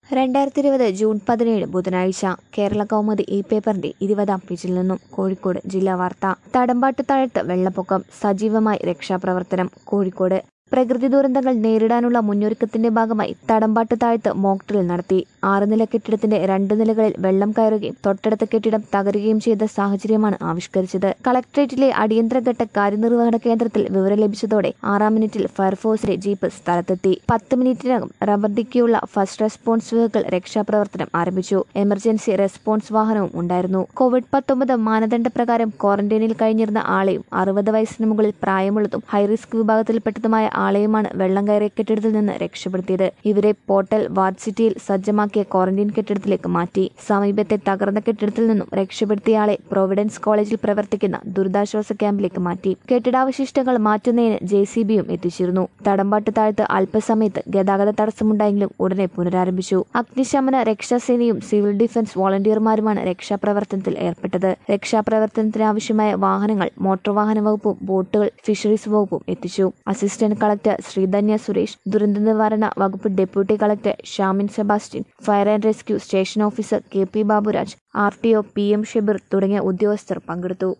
രണ്ടായിരത്തി ഇരുപത് ജൂൺ പതിനേഴ് ബുധനാഴ്ച കേരള കൗമുദി ഈ പേപ്പറിന്റെ ഇരുപതാം പേജിൽ നിന്നും കോഴിക്കോട് ജില്ലാ വാർത്ത തടമ്പാട്ട് താഴത്ത് വെള്ളപ്പൊക്കം സജീവമായി രക്ഷാപ്രവർത്തനം കോഴിക്കോട് പ്രകൃതി ദുരന്തങ്ങൾ നേരിടാനുള്ള മുന്നൊരുക്കത്തിന്റെ ഭാഗമായി തടമ്പാട്ട് താഴത്ത് മോക്ഡ്രിൽ നടത്തി ആറ് നില കെട്ടിടത്തിന്റെ രണ്ട് നിലകളിൽ വെള്ളം കയറുകയും തൊട്ടടുത്ത കെട്ടിടം തകരുകയും ചെയ്ത സാഹചര്യമാണ് ആവിഷ്കരിച്ചത് കളക്ടറേറ്റിലെ അടിയന്തരഘട്ട കാര്യനിർവഹണ കേന്ദ്രത്തിൽ വിവരം ലഭിച്ചതോടെ ആറാം മിനിറ്റിൽ ഫയർഫോഴ്സിന്റെ ജീപ്പ് സ്ഥലത്തെത്തി പത്ത് മിനിറ്റിനകം റബ്ബർ ഡിക്കിയുള്ള ഫസ്റ്റ് റെസ്പോൺസ് വെഹിക്കിൾ രക്ഷാപ്രവർത്തനം ആരംഭിച്ചു എമർജൻസി റെസ്പോൺസ് വാഹനവും ഉണ്ടായിരുന്നു കോവിഡ് പത്തൊമ്പത് മാനദണ്ഡ പ്രകാരം ക്വാറന്റൈനിൽ കഴിഞ്ഞിരുന്ന ആളെയും അറുപത് വയസ്സിന് മുകളിൽ പ്രായമുള്ളതും ഹൈറിസ്ക് വിഭാഗത്തിൽപ്പെട്ടതുമായ ആളെയുമാണ് വെള്ളം കയറിയ കെട്ടിടത്തിൽ നിന്ന് രക്ഷപ്പെടുത്തിയത് ഇവരെ പോർട്ടൽ വാർഡ് സിറ്റിയിൽ സജ്ജമാക്കിയ ക്വാറന്റൈൻ കെട്ടിടത്തിലേക്ക് മാറ്റി സമീപത്തെ തകർന്ന കെട്ടിടത്തിൽ നിന്നും രക്ഷപ്പെടുത്തിയ ആളെ പ്രോവിഡൻസ് കോളേജിൽ പ്രവർത്തിക്കുന്ന ദുരിതാശ്വാസ ക്യാമ്പിലേക്ക് മാറ്റി കെട്ടിടാവശിഷ്ടങ്ങൾ മാറ്റുന്നതിന് ജെ സി ബിയും എത്തിച്ചിരുന്നു തടമ്പാട്ട് താഴത്ത് അല്പസമയത്ത് ഗതാഗത തടസ്സമുണ്ടായെങ്കിലും ഉടനെ പുനരാരംഭിച്ചു അഗ്നിശമന രക്ഷാസേനയും സിവിൽ ഡിഫൻസ് വോളണ്ടിയർമാരുമാണ് രക്ഷാപ്രവർത്തനത്തിൽ ഏർപ്പെട്ടത് രക്ഷാപ്രവർത്തനത്തിനാവശ്യമായ വാഹനങ്ങൾ മോട്ടോർ വാഹന വകുപ്പും ബോട്ടുകൾ ഫിഷറീസ് വകുപ്പും എത്തിച്ചു അസിസ്റ്റന്റ് കളക്ടർ ശ്രീധന്യ സുരേഷ് ദുരന്ത നിവാരണ വകുപ്പ് deputy collector Shamin Sebastian fire and rescue station officer K P Baburaj R T O P M Shebir തുടങ്ങിയ ഉദ്യോഗസ്ഥർ പങ്കെടുത്തു